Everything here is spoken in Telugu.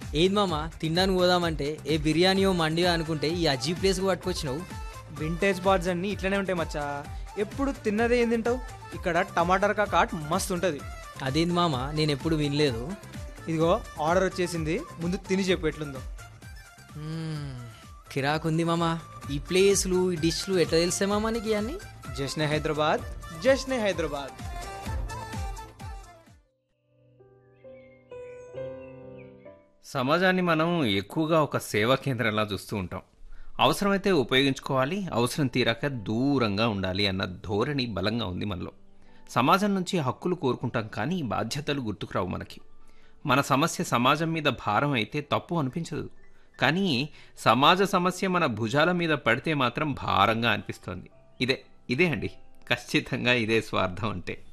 ఏది మామ తినడానికి పోదామంటే ఏ బిర్యానీయో మండియో అనుకుంటే ఈ అజీ ప్లేస్కి పట్టుకొచ్చినావు వింటేజ్ బార్డ్స్ అన్నీ ఇట్లనే ఉంటాయి మచ్చా ఎప్పుడు తిన్నదే ఏం తింటావు ఇక్కడ టమాటర్ కాట్ మస్తు ఉంటుంది అదేంది మామ నేను ఎప్పుడు వినలేదు ఇదిగో ఆర్డర్ వచ్చేసింది ముందు తిని చెప్పు ఎట్లుందో మ్మ్, కిరాకుంది మామ ఈ ప్లేస్లు ఈ డిష్లు ఎట్లా తెలిసే మామ నీకు ఇవన్నీ జశ్నే హైదరాబాద్ జశ్నే హైదరాబాద్ సమాజాన్ని మనం ఎక్కువగా ఒక సేవా కేంద్రంలా చూస్తూ ఉంటాం అవసరమైతే ఉపయోగించుకోవాలి అవసరం తీరాక దూరంగా ఉండాలి అన్న ధోరణి బలంగా ఉంది మనలో సమాజం నుంచి హక్కులు కోరుకుంటాం కానీ బాధ్యతలు గుర్తుకురావు మనకి మన సమస్య సమాజం మీద భారం అయితే తప్పు అనిపించదు కానీ సమాజ సమస్య మన భుజాల మీద పడితే మాత్రం భారంగా అనిపిస్తోంది ఇదే ఇదే అండి ఖచ్చితంగా ఇదే స్వార్థం అంటే